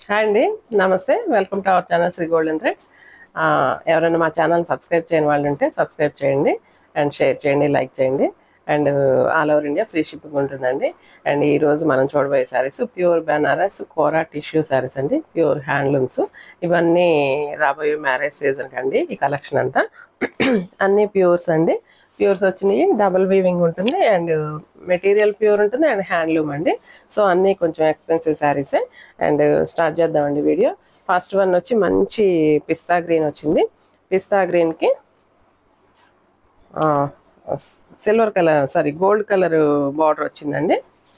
hi అండి నమస్తే welcome to our channel Sri golden threads ఎవరైనా మా ఛానల్ సబ్స్క్రైబ్ చేయని వాళ్ళు ఉంటే సబ్స్క్రైబ్ చేయండి అండ్ షేర్ చేయండి లైక్ చేయండి and all over India free shipping ఉంటుందండి అండ్ ఈరోజు మనం చూడబోయే శారీస్ ప్యూర్ బెనారస్ కోరా టిష్యూ శారీస్ అండి ప్యూర్ హ్యాండ్లూమ్స్ ఇవన్నీ రాబోయే మ్యారేజ్ సీజన్కి అండి ఈ కలెక్షన్ అంతా అన్నీ ప్యూర్స్ అండి ప్యూర్స్ వచ్చినాయి డబుల్ వీవింగ్ ఉంటుంది అండ్ మెటీరియల్ ప్యూర్ ఉంటుంది అండ్ హ్యాండ్లూమ్ అండి సో అన్నీ కొంచెం ఎక్స్పెన్సివ్ శారీసే అండ్ స్టార్ట్ చేద్దామండి వీడియో ఫస్ట్ వన్ వచ్చి మంచి పిస్తా గ్రీన్ వచ్చింది పిస్తా గ్రీన్కి silver colour sorry gold colour border వచ్చిందండి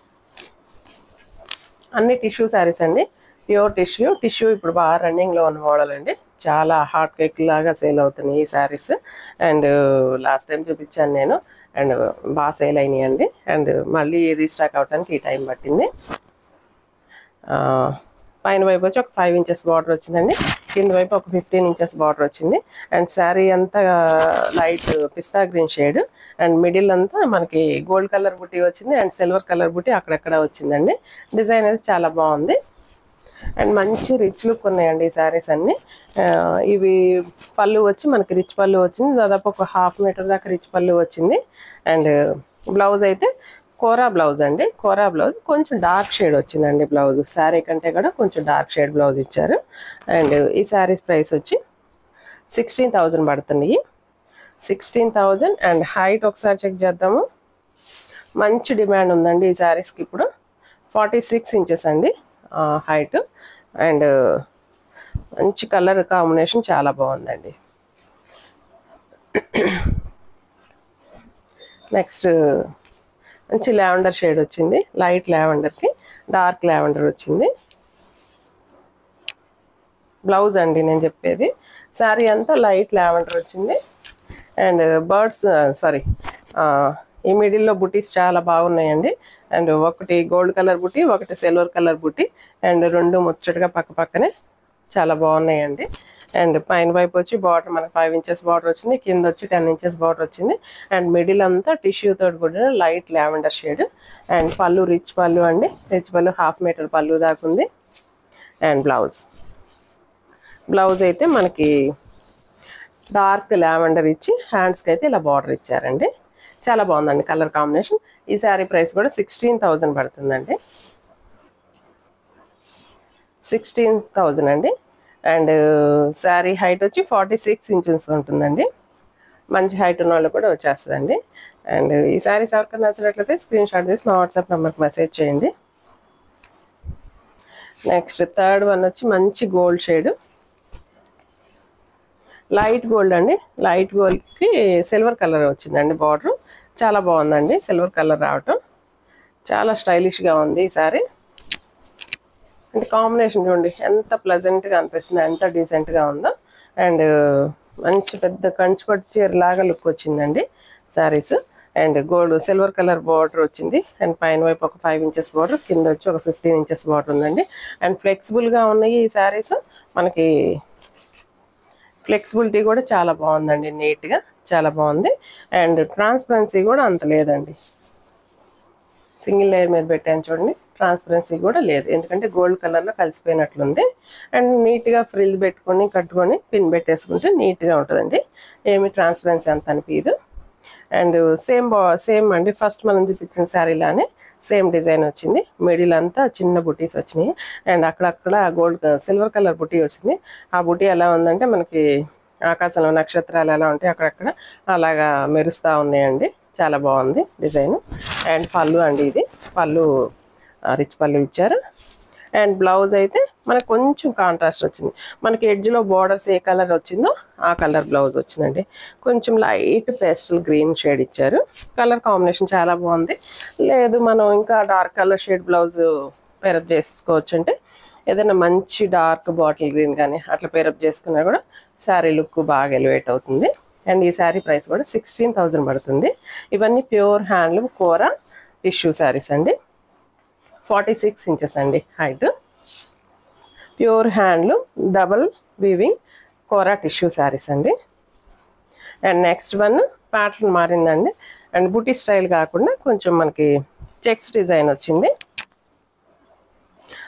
అన్ని టిష్యూ శారీస్ అండి ప్యూర్ టిష్యూ టిష్యూ ఇప్పుడు బాగా రన్నింగ్లో ఉన్న మోడల్ అండి చాలా హాట్ కేక్ లాగా సేల్ అవుతున్నాయి ఈ శారీస్ అండ్ లాస్ట్ టైం చూపించాను నేను అండ్ బాగా సేల్ అయినాయి అండి అండ్ మళ్ళీ రీస్టాక్ అవడానికి ఈ టైం పట్టింది ఆ, పైన వైపు వచ్చి ఒక ఫైవ్ ఇంచెస్ బార్డర్ వచ్చిందండి కింద వైపు ఒక ఫిఫ్టీన్ ఇంచెస్ బార్డర్ వచ్చింది అండ్ శారీ అంతా light pista green shade and middle అంతా మనకి గోల్డ్ కలర్ బుట్టి వచ్చింది అండ్ సిల్వర్ కలర్ బుట్టి అక్కడక్కడ వచ్చిందండి డిజైన్ అయితే చాలా బాగుంది అండ్ మంచి రిచ్ లుక్ ఉన్నాయండి ఈ శారీస్ అన్ని ఆ, ఇవి పళ్ళు వచ్చి మనకి రిచ్ పళ్ళు వచ్చింది దాదాపు ఒక హాఫ్ మీటర్ దాకా రిచ్ పళ్ళు వచ్చింది అండ్ బ్లౌజ్ అయితే కోరా బ్లౌజ్ అండి కోరా బ్లౌజ్ కొంచెం డార్క్ షేడ్ వచ్చిందండి బ్లౌజ్ శారీ కంటే కూడా కొంచెం డార్క్ షేడ్ బ్లౌజ్ ఇచ్చారు అండ్ ఈ శారీస్ ప్రైస్ వచ్చి సిక్స్టీన్ థౌజండ్ పడుతున్నాయి సిక్స్టీన్ థౌజండ్ అండ్ హైట్ ఒకసారి చెక్ చేద్దాము మంచి డిమాండ్ ఉందండి ఈ శారీస్కి ఇప్పుడు ఫార్టీ సిక్స్ ఇంచెస్ అండి హైట్ అండ్ మంచి కలర్ కాంబినేషన్ చాలా బాగుందండి నెక్స్ట్ మంచి లావెండర్ షేడ్ వచ్చింది లైట్ లావెండర్కి డార్క్ లావెండర్ వచ్చింది బ్లౌజ్ అండి నేను చెప్పేది శారీ అంతా లైట్ లావెండర్ వచ్చింది అండ్ బర్డ్స్ సారీ ఈ మిడిల్లో బుటీస్ చాలా బాగున్నాయండి అండ్ ఒకటి గోల్డ్ కలర్ బుటీ ఒకటి సిల్వర్ కలర్ బుటీ అండ్ రెండు ముచ్చటగా పక్క పక్కనే చాలా బాగున్నాయండి అండ్ పైన వైపు వచ్చి బార్డర్ మనకి ఫైవ్ ఇంచెస్ బార్డర్ వచ్చింది కింద వచ్చి టెన్ ఇంచెస్ బార్డర్ వచ్చింది అండ్ మిడిల్ అంతా టిష్యూ తోటి కూడా లైట్ లావెండర్ షేడ్ అండ్ పళ్ళు రిచ్ పళ్ళు అండి రిచ్ పళ్ళు హాఫ్ మీటర్ పళ్ళు దాకా ఉంది అండ్ బ్లౌజ్ బ్లౌజ్ అయితే మనకి డార్క్ లావెండర్ ఇచ్చి హ్యాండ్స్కి అయితే ఇలా బార్డర్ ఇచ్చారండి చాలా బాగుందండి కలర్ కాంబినేషన్ ఈ శారీ ప్రైస్ కూడా సిక్స్టీన్ థౌజండ్ పడుతుందండి సిక్స్టీన్ థౌజండ్ అండి అండ్ శారీ హైట్ వచ్చి ఫార్టీ సిక్స్ ఇంచెస్ ఉంటుందండి మంచి హైట్ ఉన్న వాళ్ళు కూడా వచ్చేస్తుందండి అండ్ ఈ శారీస్ ఎవరికైనా నచ్చినట్లయితే స్క్రీన్ షాట్ తీసి మా వాట్సాప్ నెంబర్కి మెసేజ్ చేయండి నెక్స్ట్ థర్డ్ వన్ వచ్చి మంచి గోల్డ్ షేడ్ లైట్ గోల్డ్ అండి లైట్ గోల్డ్కి సిల్వర్ కలర్ వచ్చిందండి బార్డర్ చాలా బాగుందండి సిల్వర్ కలర్ రావటం చాలా స్టైలిష్గా ఉంది ఈ సారీ అంటే కాంబినేషన్ చూడండి ఎంత ప్లెజెంట్గా అనిపిస్తుంది ఎంత డీసెంట్గా ఉందో అండ్ మంచి పెద్ద కంచుపట్టు చీర లాగా లుక్ వచ్చిందండి saris and gold silver colour border వచ్చింది అండ్ పైన వైపు ఒక ఫైవ్ ఇంచెస్ బార్డర్ కింద వచ్చి ఒక ఫిఫ్టీన్ ఇంచెస్ బార్డర్ ఉందండి అండ్ ఫ్లెక్సిబుల్గా ఉన్నాయి ఈ శారీస్ మనకి ఫ్లెక్సిబిలిటీ కూడా చాలా బాగుందండి నీట్గా చాలా బాగుంది అండ్ ట్రాన్స్పరెన్సీ కూడా అంత లేదండి సింగిల్ లేయర్ మీద పెట్టాను చూడండి ట్రాన్స్పరెన్సీ కూడా లేదు ఎందుకంటే గోల్డ్ కలర్లో కలిసిపోయినట్లుంది అండ్ నీట్గా ఫ్రిల్ పెట్టుకొని కట్టుకొని పిన్ పెట్టేసుకుంటే నీట్గా ఉంటుందండి ఏమి ట్రాన్స్పరెన్సీ అంత అనిపించదు అండ్ సేమ్ బా సేమ్ అండి ఫస్ట్ మనం చూపించిన శారీలానే సేమ్ డిజైన్ వచ్చింది మిడిల్ అంతా చిన్న బుటీస్ వచ్చినాయి అండ్ అక్కడక్కడ గోల్డ్ సిల్వర్ కలర్ బుటీ వచ్చింది ఆ బుటీ ఎలా ఉందంటే మనకి ఆకాశంలో నక్షత్రాలు ఎలా ఉంటాయి అక్కడక్కడ అలాగా మెరుస్తూ ఉన్నాయండి చాలా బాగుంది డిజైన్ అండ్ పళ్ళు అండి ఇది పళ్ళు రిచ్ పళ్ళు ఇచ్చారు అండ్ బ్లౌజ్ అయితే మనకు కొంచెం కాంట్రాస్ట్ వచ్చింది మనకి ఎడ్జ్లో బార్డర్స్ ఏ కలర్ వచ్చిందో ఆ కలర్ బ్లౌజ్ వచ్చిందండి కొంచెం లైట్ పేస్టల్ గ్రీన్ షేడ్ ఇచ్చారు కలర్ కాంబినేషన్ చాలా బాగుంది లేదు మనం ఇంకా dark colour shade blouse pair up చేసుకోవచ్చు అంటే ఏదైనా మంచి డార్క్ బాటిల్ గ్రీన్ కానీ అట్లా పేరప్ చేసుకున్నా కూడా శారీ లుక్ బాగా ఎలివేట్ అవుతుంది అండ్ ఈ శారీ ప్రైస్ కూడా సిక్స్టీన్ థౌజండ్ పడుతుంది ఇవన్నీ pure handloom kora tissue saris అండి ఫార్టీ సిక్స్ ఇంచెస్ అండి height pure handloom double weaving kora tissue saris అండి అండ్ నెక్స్ట్ వన్ ప్యాటర్న్ మారిందండి అండ్ బుటీ స్టైల్ కాకుండా కొంచెం మనకి చెక్స్ డిజైన్ వచ్చింది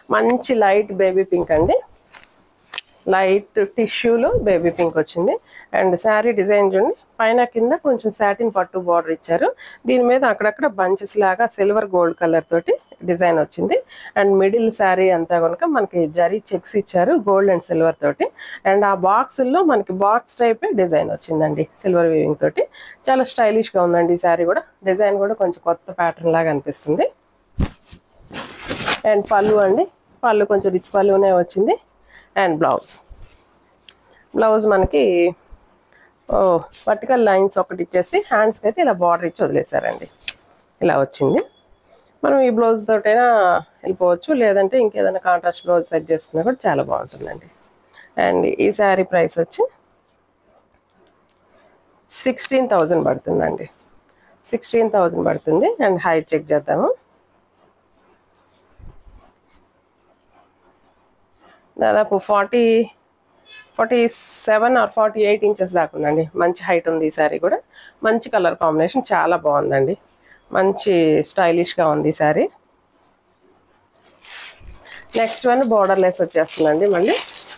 మంచి లైట్ బేబీ పింక్ అండి లైట్ టిష్యూలో బేబీ పింక్ వచ్చింది అండ్ శారీ డిజైన్ చూడండి పైన కింద కొంచెం సాటిన్ పట్టు బార్డర్ ఇచ్చారు దీని మీద అక్కడక్కడ బంచెస్ లాగా సిల్వర్ గోల్డ్ కలర్ తోటి డిజైన్ వచ్చింది అండ్ మిడిల్ శారీ అంతా కనుక మనకి జరీ చెక్స్ ఇచ్చారు గోల్డ్ అండ్ సిల్వర్ తోటి అండ్ ఆ బాక్సుల్లో మనకి బాక్స్ టైప్ డిజైన్ వచ్చిందండి సిల్వర్ వీవింగ్ తోటి చాలా స్టైలిష్గా ఉందండి ఈ శారీ కూడా డిజైన్ కూడా కొంచెం కొత్త ప్యాటర్న్ లాగా అనిపిస్తుంది అండ్ పళ్ళు అండి పళ్ళు కొంచెం రిచ్ పళ్ళునే వచ్చింది అండ్ బ్లౌజ్ బ్లౌజ్ మనకి ఓ వర్టికల్ లైన్స్ ఒకటి ఇచ్చేసి హ్యాండ్స్కి అయితే ఇలా బార్డర్ ఇచ్చి వదిలేశారండి ఇలా వచ్చింది మనం ఈ బ్లౌజ్ తోటైనా వెళ్ళిపోవచ్చు లేదంటే ఇంకేదైనా కాంట్రాస్ట్ బ్లౌజ్ సెట్ చేసుకున్నా కూడా చాలా బాగుంటుందండి అండ్ ఈ శారీ ప్రైస్ వచ్చి సిక్స్టీన్ థౌజండ్ పడుతుందండి సిక్స్టీన్ థౌజండ్ పడుతుంది అండ్ హైట్ చెక్ చేద్దాము దాదాపు forty forty seven or forty eight inches దాకా ఉందండి మంచి హైట్ ఉంది ఈ శారీ కూడా మంచి కలర్ కాంబినేషన్ చాలా బాగుందండి మంచి స్టైలిష్గా ఉంది ఈ sari next one border less వచ్చేస్తుందండి మళ్ళీ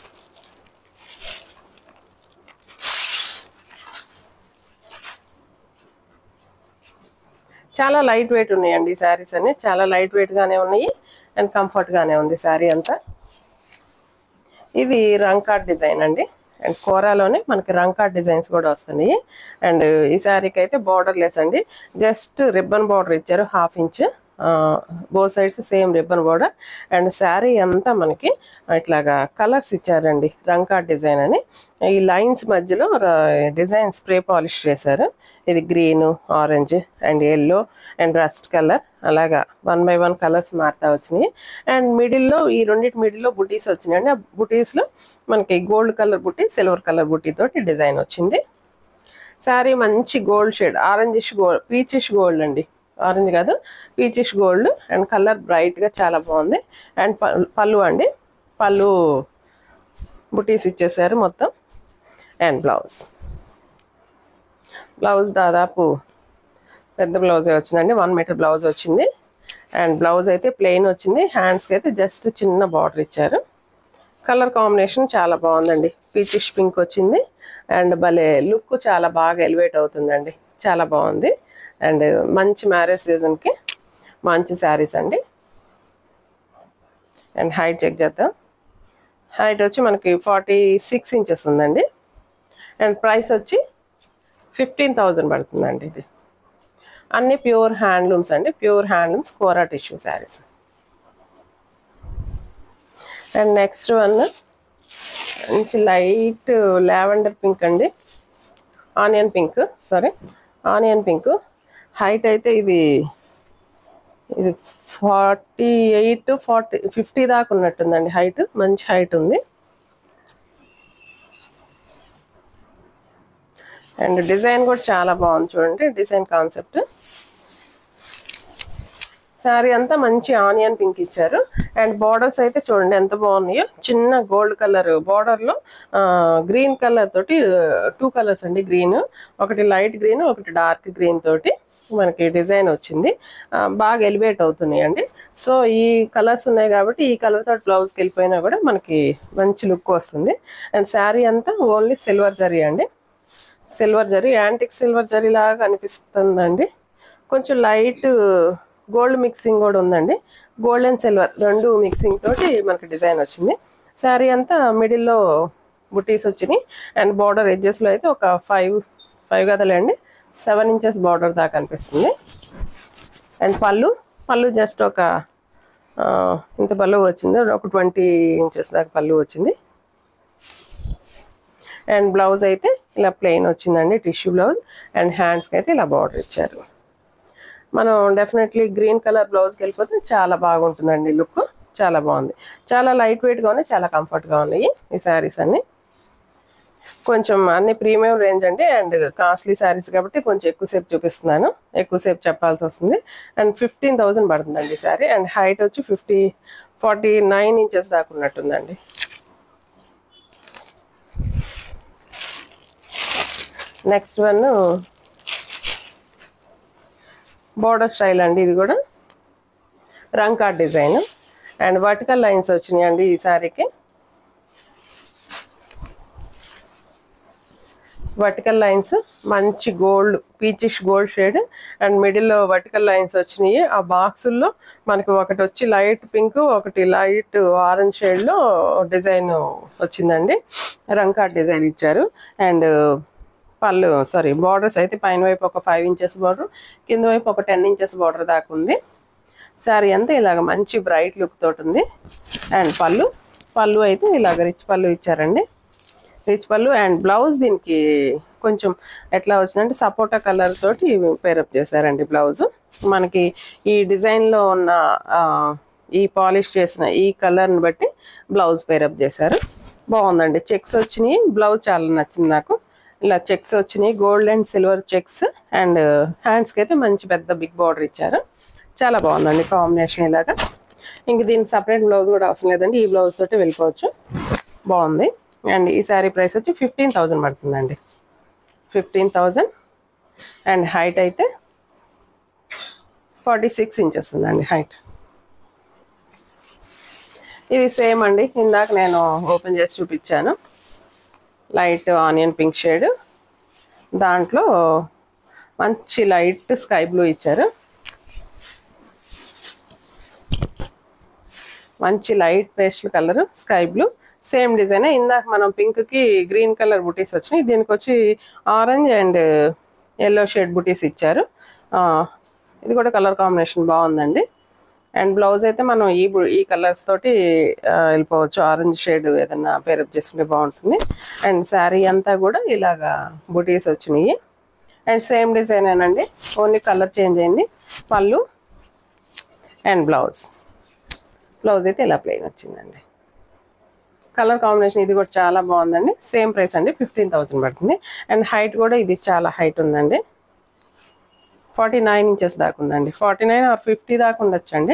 చాలా లైట్ వెయిట్ ఉన్నాయండి ఈ శారీస్ అన్ని చాలా లైట్ వెయిట్గానే ఉన్నాయి అండ్ కంఫర్ట్గానే ఉంది శారీ అంతా ఇది రంకాట్ డిజైన్ అండి అండ్ కోరాలోనే మనకి రంకాట్ డిజైన్స్ కూడా వస్తున్నాయి అండ్ ఈ శారీకి అయితే బార్డర్ లెస్ అండి జస్ట్ రిబ్బన్ బార్డర్ ఇచ్చారు హాఫ్ ఇంచ్ బో sides same ribbon border and sari అంతా మనకి ఇట్లాగా కలర్స్ ఇచ్చారండి రంకాట్ డిజైన్ అని ఈ లైన్స్ మధ్యలో డిజైన్ స్ప్రే పాలిష్ చేశారు ఇది green orange and yellow and rust colour అలాగా వన్ బై వన్ కలర్స్ మారుతా వచ్చినాయి అండ్ మిడిల్లో ఈ రెండింటి మిడిల్లో బుటీస్ వచ్చినాయండి ఆ బుటీస్లో మనకి గోల్డ్ కలర్ బుటీ సిల్వర్ కలర్ బుటీ తోటి డిజైన్ వచ్చింది శారీ మంచి gold shade orangish gold peachish gold అండి ఆరెంజ్ కాదు పీచిష్ గోల్డ్ అండ్ కలర్ బ్రైట్గా చాలా బాగుంది అండ్ పళ్ళు అండి పళ్ళు బుటీస్ ఇచ్చేసారు మొత్తం అండ్ బ్లౌజ్ బ్లౌజ్ దాదాపు పెద్ద బ్లౌజే వచ్చిందండి వన్ మీటర్ బ్లౌజ్ వచ్చింది అండ్ బ్లౌజ్ అయితే ప్లెయిన్ వచ్చింది హ్యాండ్స్కి అయితే జస్ట్ చిన్న బార్డర్ ఇచ్చారు కలర్ కాంబినేషన్ చాలా బాగుందండి పీచిష్ పింక్ వచ్చింది అండ్ భలే లుక్ చాలా బాగా ఎలివేట్ అవుతుందండి చాలా బాగుంది అండ్ మంచి మ్యారేజ్ సీజన్కి మంచి శారీస్ అండి అండ్ హైట్ చెక్ చేద్దాం హైట్ వచ్చి మనకి ఫార్టీ సిక్స్ ఇంచెస్ ఉందండి అండ్ ప్రైస్ వచ్చి ఫిఫ్టీన్ థౌజండ్ పడుతుందండి ఇది అన్ని ప్యూర్ హ్యాండ్లూమ్స్ అండి pure handlooms kora tissue saris and next one మంచి లైట్ లావెండర్ పింక్ అండి onion pink sorry onion pink height అయితే ఇది ఇది ఫార్టీ ఎయిట్ ఫార్టీ ఫిఫ్టీ దాకా ఉన్నట్టుందండి హైట్ మంచి హైట్ ఉంది అండ్ డిజైన్ కూడా చాలా బాగుంది చూడండి డిజైన్ కాన్సెప్ట్ శారీ అంతా మంచి ఆనియన్ పింక్ ఇచ్చారు అండ్ బార్డర్స్ అయితే చూడండి ఎంత బాగున్నాయో చిన్న గోల్డ్ కలర్ బార్డర్లో గ్రీన్ కలర్ తోటి టూ కలర్స్ అండి గ్రీన్ ఒకటి లైట్ గ్రీన్ ఒకటి డార్క్ గ్రీన్ తోటి మనకి డిజైన్ వచ్చింది ఆ, బాగా ఎలివేట్ అవుతున్నాయి అండి సో ఈ కలర్స్ ఉన్నాయి కాబట్టి ఈ కలర్ తోటి బ్లౌజ్కి వెళ్ళిపోయినా కూడా మనకి మంచి లుక్ వస్తుంది అండ్ శారీ అంతా ఓన్లీ సిల్వర్ జరీ అండి సిల్వర్ జరీ యాంటిక్ సిల్వర్ జరీ లాగా అనిపిస్తుందండి కొంచెం లైట్ గోల్డ్ మిక్సింగ్ కూడా ఉందండి గోల్డ్ అండ్ సిల్వర్ రెండు మిక్సింగ్ తోటి మనకి డిజైన్ వచ్చింది శారీ అంతా మిడిల్లో బుటీస్ వచ్చినాయి అండ్ బార్డర్ ఎడ్జెస్లో అయితే ఒక ఫైవ్ ఫైవ్ కదలేండి సెవెన్ ఇంచెస్ బార్డర్ దాకా అనిపిస్తుంది అండ్ పళ్ళు పళ్ళు జస్ట్ ఒక ఆ, ఇంత పళ్ళు వచ్చింది ఒక ట్వంటీ ఇంచెస్ దాకా పళ్ళు వచ్చింది అండ్ బ్లౌజ్ అయితే ఇలా ప్లెయిన్ వచ్చిందండి టిష్యూ బ్లౌజ్ అండ్ హ్యాండ్స్కి అయితే ఇలా బార్డర్ ఇచ్చారు మనం డెఫినెట్లీ గ్రీన్ కలర్ బ్లౌజ్కి వెళ్ళిపోతే చాలా బాగుంటుందండి లుక్ చాలా బాగుంది చాలా లైట్ వెయిట్గా ఉన్నాయి చాలా కంఫర్ట్గా ఉన్నాయి ఈ శారీస్ అన్ని కొంచెం అన్ని ప్రీమియం రేంజ్ అండి అండ్ కాస్ట్లీ శారీస్ కాబట్టి కొంచెం ఎక్కువసేపు చూపిస్తున్నాను ఎక్కువసేపు చెప్పాల్సి వస్తుంది అండ్ ఫిఫ్టీన్ థౌసండ్ పడుతుందండి ఈ శారీ అండ్ హైట్ వచ్చి ఫిఫ్టీ ఫార్టీ నైన్ ఇంచెస్ దాకా ఉన్నట్టుందండి నెక్స్ట్ వన్ బోర్డర్ స్టైల్ అండి ఇది కూడా రంకా డిజైన్ అండ్ వర్టికల్ లైన్స్ వచ్చినాయండి ఈ శారీకి వర్టికల్ లైన్స్ మంచి gold peachish gold shade and మిడిల్లో వర్టికల్ లైన్స్ వచ్చినాయి ఆ బాక్సుల్లో మనకి ఒకటి వచ్చి లైట్ పింక్ ఒకటి లైట్ ఆరెంజ్ షేడ్లో డిజైన్ వచ్చిందండి రంకా డిజైన్ ఇచ్చారు అండ్ పళ్ళు సారీ బార్డర్స్ అయితే పైన వైపు ఒక ఫైవ్ ఇంచెస్ బార్డర్ కింద వైపు ఒక టెన్ ఇంచెస్ బార్డర్ దాకా ఉంది శారీ అంతా ఇలాగ మంచి బ్రైట్ లుక్ తోటి ఉంది అండ్ పళ్ళు పళ్ళు అయితే ఇలాగ రిచ్ పళ్ళు ఇచ్చారండి రిచ్ పళ్ళు అండ్ బ్లౌజ్ దీనికి కొంచెం ఎట్లా వచ్చిందంటే సపోటా కలర్ తోటి పేరప్ చేశారండి బ్లౌజ్ మనకి ఈ డిజైన్లో ఉన్న ఆ, ఈ పాలిష్ చేసిన ఈ కలర్ని బట్టి బ్లౌజ్ పేరప్ చేశారు బాగుందండి చెక్స్ వచ్చినాయి బ్లౌజ్ చాలా నచ్చింది నాకు ఇలా చెక్స్ వచ్చినాయి gold and silver checks and హ్యాండ్స్కి అయితే మంచి పెద్ద బిగ్ బార్డర్ ఇచ్చారు చాలా బాగుందండి కాంబినేషన్ ఇలాగా ఇంక దీనికి సపరేట్ బ్లౌజ్ కూడా అవసరం లేదండి ఈ బ్లౌజ్ తోటి వెళ్ళిపోవచ్చు బాగుంది అండ్ ఈ శారీ ప్రైస్ వచ్చి ఫిఫ్టీన్ థౌజండ్ పడుతుందండి ఫిఫ్టీన్ థౌజండ్ అండ్ హైట్ అయితే ఫార్టీ సిక్స్ ఇంచెస్ ఉందండి హైట్ ఇది సేమ్ అండి ఇందాక నేను ఓపెన్ చేసి చూపించాను లైట్ ఆనియన్ పింక్ షేడ్ దాంట్లో మంచి లైట్ స్కై బ్లూ ఇచ్చారు మంచి light pastel colour sky blue same design ఇందాక మనం పింక్ కి గ్రీన్ కలర్ బుటీస్ వచ్చినాయి దీనికి వచ్చి ఆరెంజ్ అండ్ ఎల్లో షేడ్ బుటీస్ ఇచ్చారు ఆ, ఇది కూడా కలర్ కాంబినేషన్ బాగుందండి అండ్ బ్లౌజ్ అయితే మనం ఈ బు- ఈ కలర్స్ తోటి ఆ, వెళ్ళిపోవచ్చు ఆరెంజ్ షేడ్ ఏదైనా పేరప్ చేసుకుంటే బాగుంటుంది అండ్ శారీ అంతా కూడా ఇలాగా బుటీస్ వచ్చినాయి అండ్ సేమ్ డిజైన్ ఏనండి ఓన్లీ కలర్ చేంజ్ అయింది పళ్ళు అండ్ బ్లౌజ్ బ్లౌజ్ అయితే ఇలా ప్లెయిన్ వచ్చిందండి కలర్ కాంబినేషన్ ఇది కూడా చాలా బాగుందండి సేమ్ ప్రైస్ అండి ఫిఫ్టీన్ థౌసండ్ పడుతుంది అండ్ హైట్ కూడా ఇది చాలా హైట్ ఉందండి ఫార్టీ నైన్ ఇంచెస్ దాకా ఉందండి ఫార్టీ నైన్ ఆర్ ఫిఫ్టీ దాకా ఉండొచ్చండి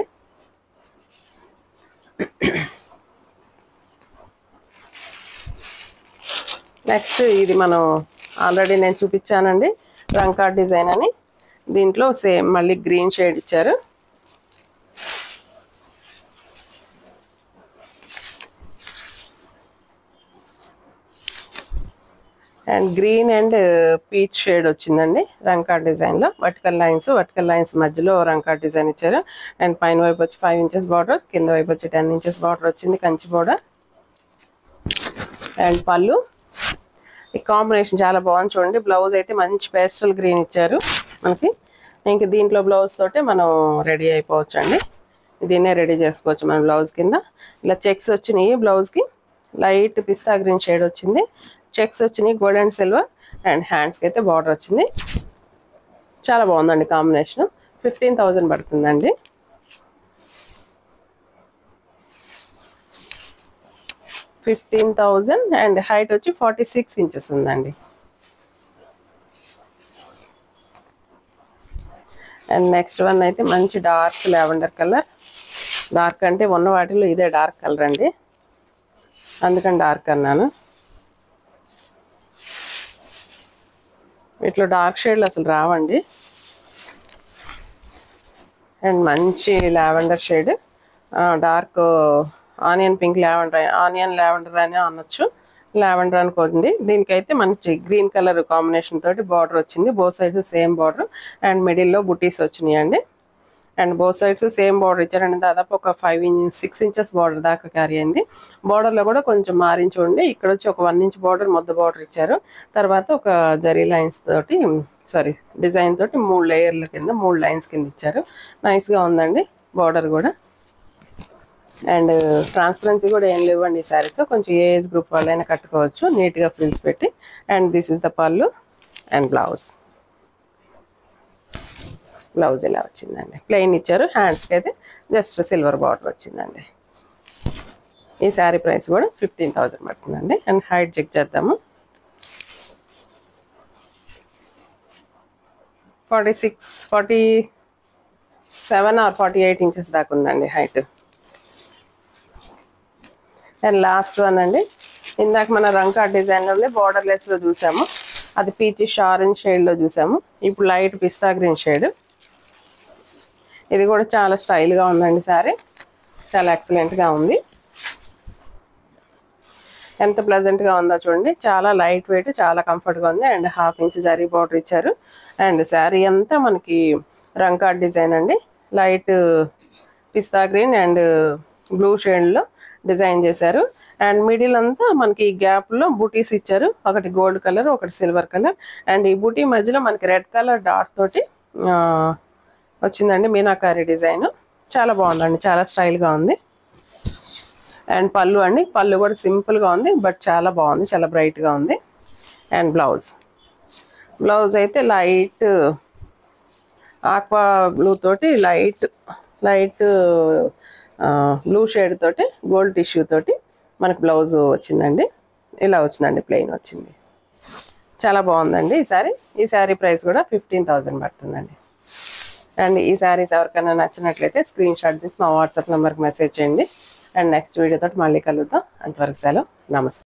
నెక్స్ట్ ఇది మనం ఆల్రెడీ నేను చూపించానండి రంకా డిజైన్ అని దీంట్లో సేమ్ మళ్ళీ గ్రీన్ షేడ్ ఇచ్చారు and green and peach shade వచ్చిందండి రంకా డిజైన్లో వర్టికల్ లైన్స్ వర్టికల్ లైన్స్ మధ్యలో రంకా డిజైన్ ఇచ్చారు అండ్ పైన వైపు వచ్చి ఫైవ్ ఇంచెస్ బార్డర్ కింద వైపు వచ్చి టెన్ ఇంచెస్ బార్డర్ వచ్చింది కంచి బార్డర్ అండ్ పళ్ళు ఈ కాంబినేషన్ చాలా బాగుంది చూడండి బ్లౌజ్ అయితే మంచి పేస్టల్ గ్రీన్ ఇచ్చారు మనకి ఇంక దీంట్లో బ్లౌజ్ తోటే మనం రెడీ అయిపోవచ్చు అండి దీన్నే రెడీ చేసుకోవచ్చు మన బ్లౌజ్ కింద ఇలా చెక్స్ వచ్చినాయి బ్లౌజ్కి లైట్ పిస్తా గ్రీన్ షేడ్ వచ్చింది చెక్స్ వచ్చినాయి గోల్డ్ అండ్ సిల్వర్ అండ్ హ్యాండ్స్కి అయితే బార్డర్ వచ్చింది చాలా బాగుందండి కాంబినేషన్ ఫిఫ్టీన్ థౌజండ్ పడుతుందండి ఫిఫ్టీన్ థౌజండ్ అండ్ హైట్ వచ్చి ఫార్టీ సిక్స్ ఇంచెస్ ఉందండి అండ్ నెక్స్ట్ వన్ అయితే మంచి డార్క్ లావెండర్ కలర్ డార్క్ అంటే ఉన్న వాటిలో ఇదే డార్క్ కలర్ అండి అందుకని డార్క్ అన్నాను ఇట్లా డార్క్ షేడ్లు అసలు రావండి అండ్ మంచి lavender shade dark onion pink lavender onion lavender అని అనొచ్చు లావెండర్ అనుకోండి దీనికైతే మంచి గ్రీన్ కలర్ కాంబినేషన్ తోటి బార్డర్ వచ్చింది both sides same border and మిడిల్లో బుటీస్ వచ్చినాయి అండి and both sides same border ఇచ్చారండి దాదాపు ఒక five inch six inches border దాకా క్యారీ అయింది బార్డర్లో కూడా కొంచెం మారించి ఉండి ఇక్కడ వచ్చి ఒక వన్ ఇంచ్ బార్డర్ మొద్ద బార్డర్ ఇచ్చారు తర్వాత ఒక జరీ లైన్స్ తోటి సారీ డిజైన్ తోటి మూడు లేయర్ల కింద మూడు లైన్స్ కింద ఇచ్చారు నైస్గా ఉందండి బార్డర్ కూడా అండ్ ట్రాన్స్పరెన్సీ కూడా ఏం లేవండి ఈ శారీస్ కొంచెం ఏ ఏజ్ గ్రూప్ వాళ్ళైనా కట్టుకోవచ్చు నీట్గా ఫ్రిల్స్ పెట్టి and this is the pallu and blouse blouse ఇలా వచ్చిందండి ప్లెయిన్ ఇచ్చారు హ్యాండ్స్కి అయితే జస్ట్ సిల్వర్ బార్డర్ వచ్చిందండి ఈ శారీ ప్రైస్ కూడా ఫిఫ్టీన్ థౌజండ్ పడుతుందండి అండ్ హైట్ చెక్ చేద్దాము forty six forty seven or forty eight inches దాకా ఉందండి హైట్ అండ్ లాస్ట్ వన్ అండి ఇందాక మన రంకా డిజైన్లోనే బార్డర్ లెస్లో చూసాము అది పీచిష్ ఆరెంజ్ షేడ్లో చూసాము ఇప్పుడు లైట్ పిస్తా గ్రీన్ షేడ్ ఇది కూడా చాలా స్టైల్గా ఉందండి సారీ చాలా ఎక్సలెంట్గా ఉంది ఎంత ప్లెజెంట్గా ఉందో చూడండి చాలా లైట్ వెయిట్ చాలా కంఫర్ట్గా ఉంది and half inch zari border ఇచ్చారు అండ్ శారీ అంతా మనకి రంకాడ్ డిజైన్ అండి light pista green and blue షేడ్లో డిజైన్ చేశారు అండ్ మిడిల్ అంతా మనకి గ్యాప్లో బూటీస్ ఇచ్చారు ఒకటి గోల్డ్ కలర్ ఒకటి సిల్వర్ కలర్ అండ్ ఈ బూటీ మధ్యలో మనకి రెడ్ కలర్ డాట్ తోటి ఆ, వచ్చిందండి మీనాకారి డిజైన్ చాలా బాగుందండి చాలా స్టైల్గా ఉంది అండ్ పళ్ళు అండి పళ్ళు కూడా సింపుల్గా ఉంది బట్ చాలా బాగుంది చాలా బ్రైట్గా ఉంది అండ్ బ్లౌజ్ బ్లౌజ్ అయితే లైట్ ఆక్వా బ్లూ తోటి లైట్ లైట్ బ్లూ షేడ్ తోటి గోల్డ్ టిష్యూ తోటి మనకు బ్లౌజ్ వచ్చిందండి ఇలా వచ్చిందండి ప్లెయిన్ వచ్చింది చాలా బాగుందండి ఈ సారీ ఈ శారీ ప్రైస్ కూడా ఫిఫ్టీన్ థౌజండ్ పడుతుందండి అండ్ ఈ శారీస్ ఎవరికైనా నచ్చినట్లయితే స్క్రీన్ షాట్ తీసి మా వాట్సాప్ నెంబర్కి మెసేజ్ చేయండి అండ్ నెక్స్ట్ వీడియోతో మళ్ళీ కలుద్దాం అంతవరకు సెలవు నమస్తే